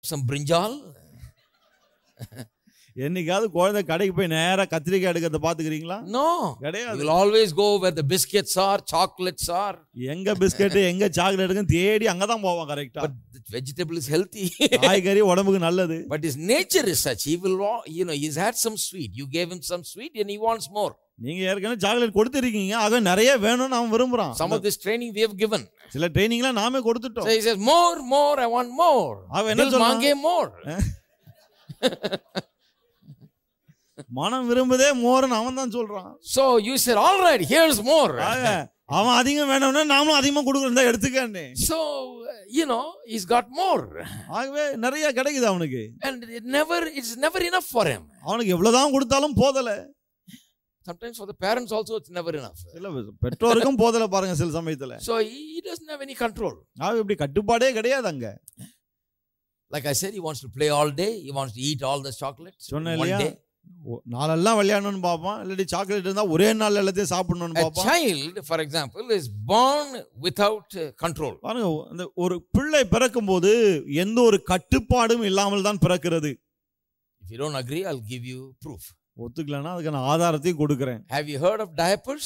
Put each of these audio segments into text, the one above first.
some brinjal? என்னைக்காவது குழந்தை கடைக்கு போய் நேரா கத்திரிக்காய் எடுக்கிறத பாத்துக்கிறீங்களா No. You கிடையாது will always go where the biscuits are, chocolates are. எங்க பிஸ்கட் எங்க சாக்லேட் எடுக்குன்னு தேடி அங்கதான் போவான் கரெக்டா But the vegetable is healthy. காய்கறி உடம்புக்கு நல்லது but his nature is such. He will, wa- you know, he's had some sweet. You gave him some sweet and he wants more. நீங்க ஏற்கனவே சாக்லேட் கொடுத்துருக்கீங்க ஆக நிறைய வேணும்னு அவன் விரும்புறான் Some of this training we have given. சில ட்ரைனிங்லாம் நாமே So கொடுத்துட்டோம் he says, more, more, I want more. அவன் என்ன Dil சொல்றான்? mange more. மனம் விரும்புதே மோர்னு அவன் தான் சொல்றான் So you said, all right, here's more. ஆக, அவன் அதிகம் வேணும்னா நாமளும் அதிகமா கொடுக்குறோம் இந்த எடுத்துக்கன்னு So, uh, you know, he's got more. ஆகவே நிறைய கிடைக்குது அவனுக்கு And it never, it's never enough for him. அவனுக்கு எவ்வளவுதான் கொடுத்தாலும் போதல Sometimes for the parents also, it's never enough. இல்ல பெற்றோருக்கும் போதல பாருங்க சில சமயத்துல So he doesn't have any control. ஆக இப்படி கட்டுப்பாடே கிடையாது அங்க Like I said, he wants to play all day. He wants to eat all the chocolates in சொன்னேன் one இல்லையா day. ஒ- நாளெல்லாம் விளையாடணும்னு பார்ப்பான் இல்லாட்டி சாக்லேட் இருந்தா ஒரே நாள் எல்லாத்தையும் சாப்பிடணும்னு A பார்ப்பான் child, for example, is born without uh, control. பாருங்க அந்த ஒரு பிள்ளை பிறக்கும் போது எந்த ஒரு கட்டுப்பாடும் இல்லாமல் தான் பிறக்கிறது If you don't agree, I'll give you proof. ஒத்துக்கலன்னா அதுக்கு நான் ஆதாரத்தையும் கொடுக்குறேன் Have you heard of diapers?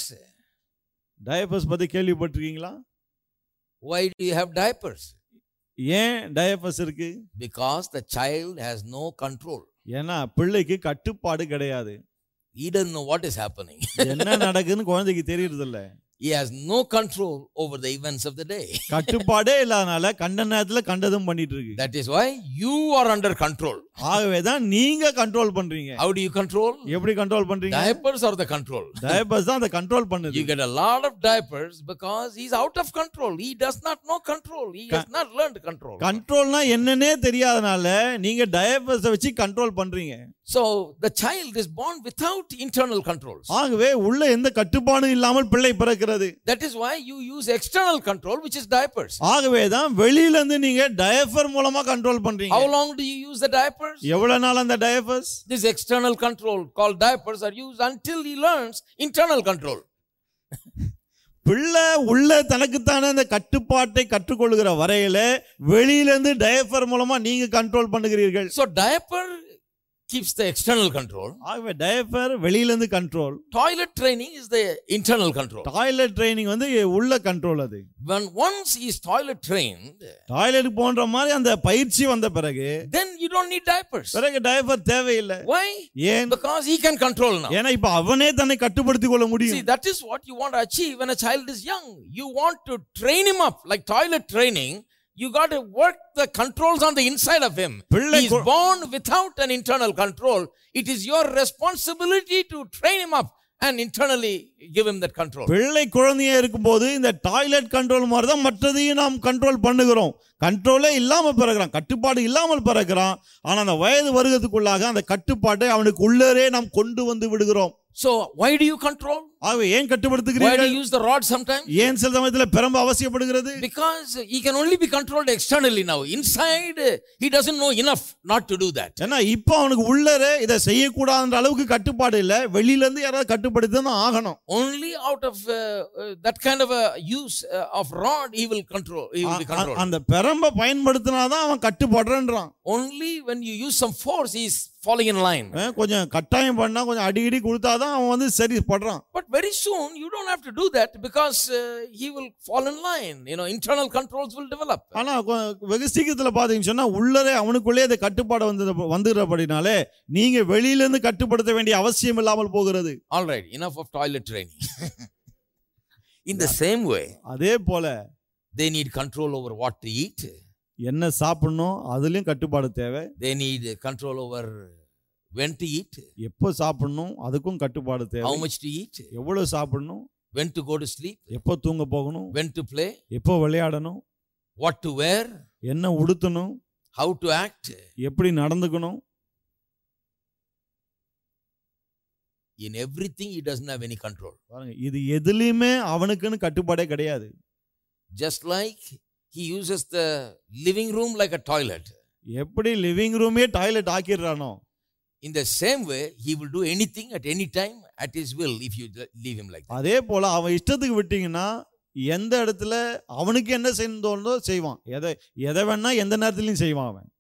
டயபஸ் பத்தி கேள்விப்பட்டிருக்கீங்களா Why do you have diapers? ஏன் டயபஸ் இருக்கு Because the child has no control. ஏன்னா பிள்ளைக்கு கட்டுப்பாடு கிடையாது He doesn't know what is happening. என்ன நடக்குதுன்னு குழந்தைக்கு தெரியறது இல்ல he has no control over the events of the day. கட்டுப்பாடே இல்லாதனால கண்ட நேரத்துல கண்டதும் பண்ணிட்டு இருக்கு That is why you are under control. ஆகவே தான் நீங்க கண்ட்ரோல் பண்றீங்க How do you control? எப்படி கண்ட்ரோல் பண்றீங்க Diapers are the control. Diapers தான் அதை கண்ட்ரோல் பண்ணுது You get a lot of diapers because he's out of control. He does not know control. He has not learned control. கண்ட்ரோல்னா என்னன்னே தெரியாதனால நீங்க டயபஸை வச்சு control பண்றீங்க So the child is born without internal controls. ஆகவே உள்ள எந்த கட்டுப்பாடும் இல்லாமல் பிள்ளை பிறக்கிறது That is why you use external control, which is diapers. ஆகவே தான் வெளியில இருந்து நீங்க டயபர் மூலமா கண்ட்ரோல் பண்றீங்க How long do you use the diapers? எவ்வளவு நாள் அந்த டயபர்ஸ் This external control called diapers are used until he learns internal control. பிள்ளை உள்ள தனக்குத்தானே அந்த கட்டுப்பாட்டை கற்றுக்கொள்கிற வரையில வெளியில இருந்து டயபர் மூலமா நீங்க கண்ட்ரோல் பண்ணுகிறீர்கள் So diaper keeps the external control. ஆகவே டயபர் வெளியில இருந்து control Toilet training is the internal control. Toilet training வந்து உள்ள கண்ட்ரோல் அது When once he is toilet trained, toilet போன்ற மாதிரி அந்த பயிற்சி வந்த பிறகு then you don't need diapers. பிறகு டயபர் தேவையில்லை Why? ஏன் Because he can control now. ஏன்னா இப்ப அவனே தன்னை கட்டுப்படுத்திக் கொள்ள See, முடியும் that is what you want to achieve when a child is young. You want to train him up like toilet training. You got to work the controls on the inside of him. பிள்ளை He is கு- born without an internal control. It is your responsibility to train him up and internally give him that control. பிள்ளை குழந்தையா இருக்கும்போது இந்த toilet control மாதிரி தான் மற்றதையும் நாம் control பண்ணுகிறோம் கண்ட்ரோலே இல்லாம பிறகுறான் கட்டுப்பாடு இல்லாமல் பிறகுறான் ஆனா அந்த வயது வருகிறதுக்குள்ளாக அந்த கட்டுப்பாட்டை அவனுக்கு உள்ளரே நாம் கொண்டு வந்து விடுகிறோம் So, why do you control? ஆகவே ஏன் Why do கட்டுப்படுத்துகிறீர்கள் you use the rod sometimes? ஏன் சில சமயத்துல பெரம்பு அவசியப்படுகிறது Because he can only be controlled externally now. Inside, he doesn't know enough not to do that. ஏன்னா இப்போ அவனுக்கு உள்ளரே இதை செய்யக்கூடாதுன்ற அளவுக்கு கட்டுப்பாடு இல்ல வெளியில இருந்து யாராவது கட்டுப்படுத்தி தான் ஆகணும் Only out of uh, uh, that kind of a use uh, of rod, he will control. He will be a- controlled. அந்த பெரம்பை பயன்படுத்தினாதான் அவன் கட்டுப்படுறன்றான் Only when you use some force, he is falling in line. அஹ் கொஞ்சம் கட்டாயம் பண்ணா கொஞ்சம் அடிக்கடி கொடுத்தாதான் அவன் வந்து சரி படுறான் But very soon, you don't have to do that because uh, he will fall in line. You know, internal controls will develop. ஆனா கொ- வெகு சீக்கிரத்துல பாத்தீங்கன்னு சொன்னா உள்ளரே அவனுக்குள்ளே அந்த கட்டுப்பாடு வந்து வந்துகிறபடினாலே நீங்க வெளியில இருந்து கட்டுப்படுத்த வேண்டிய அவசியம் இல்லாமல் போகிறது All right, enough of toilet training. in the same way, அதே போல they need control over what to eat. என்ன சாப்பிடணும் அதுலயும் கட்டுப்பாடு தேவை They need control over when to eat, எப்போ சாப்பிடணும் அதுக்கும் கட்டுப்பாடு தேவை how much to eat, எவ்வளவு சாப்பிடணும் when to go to sleep, எப்போ தூங்க போகணும் when to play, எப்போ விளையாடணும் what to wear, என்ன உடுத்தணும் how to act. எப்படி நடந்துக்கணும் In everything, he doesn't have any control. பாருங்க இது எதுலயுமே அவனுக்குன்னு கட்டுப்பாடே கிடையாது Just like he uses the living room like a toilet. எப்படி லிவிங் ரூமே டாய்லெட் ஆக்கிடுறானோ In the same way, he will do anything at any time at his will if you leave him like that. அதே போல அவன் இஷ்டத்துக்கு விட்டீங்கன்னா எந்த இடத்துல அவனுக்கு என்ன செய்யணும் தோணுதோ செய்வான் எதை எதை வேணா எந்த நேரத்துலயும் செய்வான் அவன்